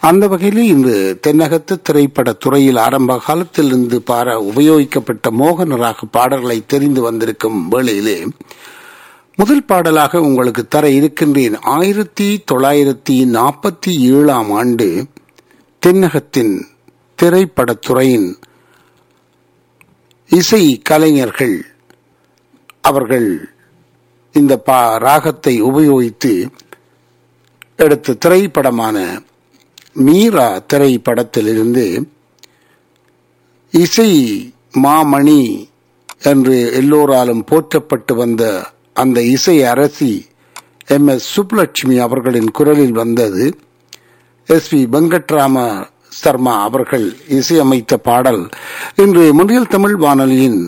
அந்த வகையில் இன்று தென்னகத்து திரைப்பட துறையில் ஆரம்ப காலத்திலிருந்து பார உபயோகிக்கப்பட்ட மோகன ராக பாடல்களை தெரிந்து வந்திருக்கும் வேளையிலே முதல் பாடலாக உங்களுக்கு தர இருக்கின்றேன் ஆயிரத்தி தொள்ளாயிரத்தி நாற்பத்தி ஏழாம் ஆண்டு தென்னகத்தின் திரைப்படத்துறையின் இசை கலைஞர்கள் அவர்கள் இந்த பா ராகத்தை உபயோகித்து எடுத்த திரைப்படமான மீரா திரைப்படத்திலிருந்து இசை மாமணி என்று எல்லோராலும் போற்றப்பட்டு வந்த அந்த இசை அரசி எம் எஸ் சுப்புலட்சுமி அவர்களின் குரலில் வந்தது எஸ் வி வெங்கட்ராம சர்மா அவர்கள் இசையமைத்த பாடல் இன்று முன்னில் தமிழ் வானொலியின்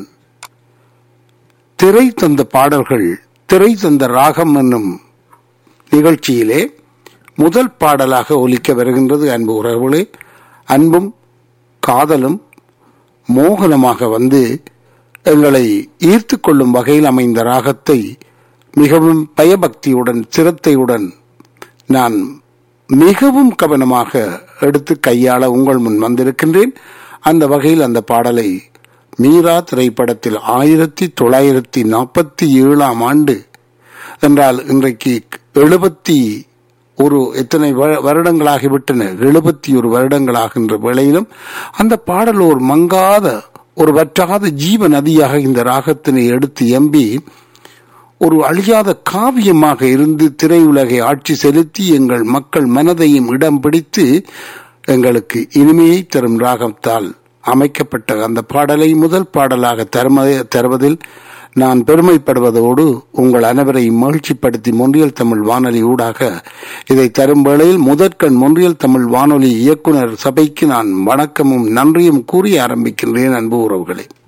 திரை தந்த பாடல்கள் திரை தந்த ராகம் என்னும் நிகழ்ச்சியிலே முதல் பாடலாக ஒலிக்க வருகின்றது அன்பு உறவுகளே அன்பும் காதலும் மோகனமாக வந்து எங்களை ஈர்த்து கொள்ளும் வகையில் அமைந்த ராகத்தை மிகவும் பயபக்தியுடன் சிரத்தையுடன் நான் மிகவும் கவனமாக எடுத்து கையாள உங்கள் முன் வந்திருக்கின்றேன் அந்த வகையில் அந்த பாடலை மீரா திரைப்படத்தில் ஆயிரத்தி தொள்ளாயிரத்தி நாற்பத்தி ஏழாம் ஆண்டு என்றால் இன்றைக்கு எழுபத்தி ஒரு எத்தனை வருடங்களாகிவிட்டன எழுபத்தி ஒரு வருடங்களாகின்ற வேளையிலும் அந்த பாடல் ஒரு மங்காத ஒரு வற்றாத ஜீவ நதியாக இந்த ராகத்தினை எடுத்து எம்பி ஒரு அழியாத காவியமாக இருந்து திரையுலகை ஆட்சி செலுத்தி எங்கள் மக்கள் மனதையும் இடம் பிடித்து எங்களுக்கு இனிமையை தரும் ராகத்தால் அமைக்கப்பட்ட அந்த பாடலை முதல் பாடலாக தருவதில் நான் பெருமைப்படுவதோடு உங்கள் அனைவரையும் மகிழ்ச்சிப்படுத்தி மொன்றியல் தமிழ் வானொலி ஊடாக இதை தரும் வேளையில் முதற்கண் மொன்றியல் தமிழ் வானொலி இயக்குனர் சபைக்கு நான் வணக்கமும் நன்றியும் கூறி ஆரம்பிக்கின்றேன் அன்பு உறவுகளை